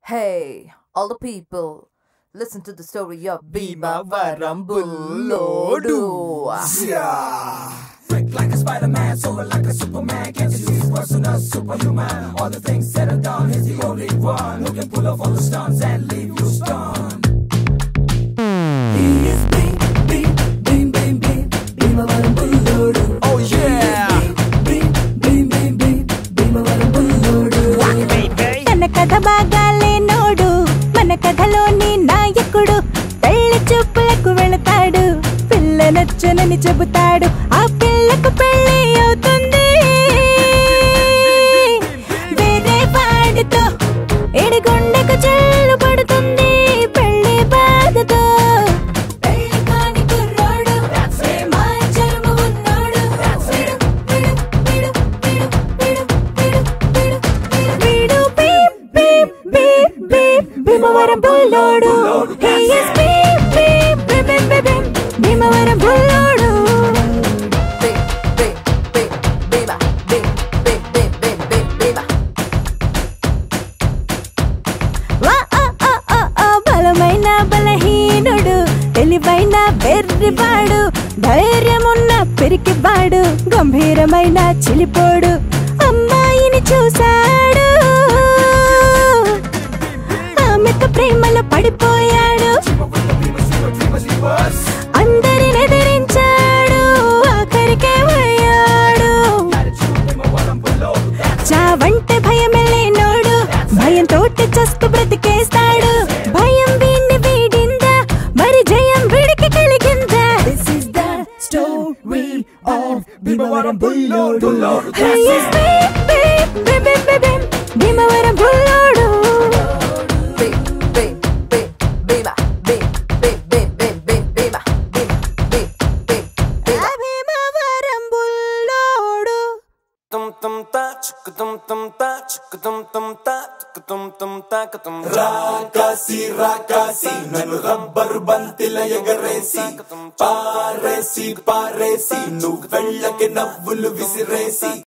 Hey, all the people, listen to the story of Bima Varambulodu. Quick like a Spider-Man, solar like a Superman. Can't you see personal superhuman? All the things said and done, he's the only one who can pull off all the stunts and leave you stunned. He is beam, beam, beam, beam, beam, beam of a bullodu. Oh yeah! Beam, beam, beam, beam, beam of a bullodu. తన కథ బాగా లేనోడు మన కథలోని నాయకుడు పెళ్లి చూపులకు వెళతాడు పిల్ల నచ్చనని చెబుతాడు ఆ పిల్లకు పెళ్లి అవుతుంది వేరే వాడితో ఎడిగుండెకు చెల్లు పడుతుంది పెళ్లి బాధతో పెళ్లి కాని కుర్రోడు ప్రేమాచరము ఉన్నోడు వీడు, వీడు, వీడు, వీడు, వీడు, వీడు, వీడు, వీడు, beep, beep, beep, beep, Bhimavaram బుల్లోడు He is beep, beep, beep, beep, beep, beep, Bhimavaram బుల్లోడు Beep, beep, beep, Bima, beep, beep, beep, beep, beep, Bima. వా, ఆ, ఆ, ఆ, ఆ, బలమైన బలహీనుడు తెలివైన వెర్రివాడు ధైర్యమున్న పిరికివాడు గంభీరమైన చిలిపోడు అమ్మాయిని చూశాడు ఆమెతో ప్రేమలో పడిపోయాడు అందరిని ఎదిరించాడు ఆఖరికే పోయాడు చావంటే భయమే లేనోడు భయంతో చస్తు బ్రతికేస్తాడు భయం వీణ్ణి వీడిందా మరి జయం వీడికి కలిగిందా This is the story of Bhimavaram బుల్లోడు. He is beep, beep, beep, beep, beep, beep, Bhimavaram బుల్లోడు Beep, beep, beep, Bima, beep, beep, beep, beep, beep, Bima, Bima, beep, beep, Bima. Bhimavaram Bullodu tum tum ta chuk tum tum ta chuk tum tum ta chuk tum tum ta ka tum రాకాసి రాకాసి నన్ను rubber బంతిల ఎగరేసి పారేసి పారేసి నువ్వు వెళ్ళకి నవ్వులు విసిరేసి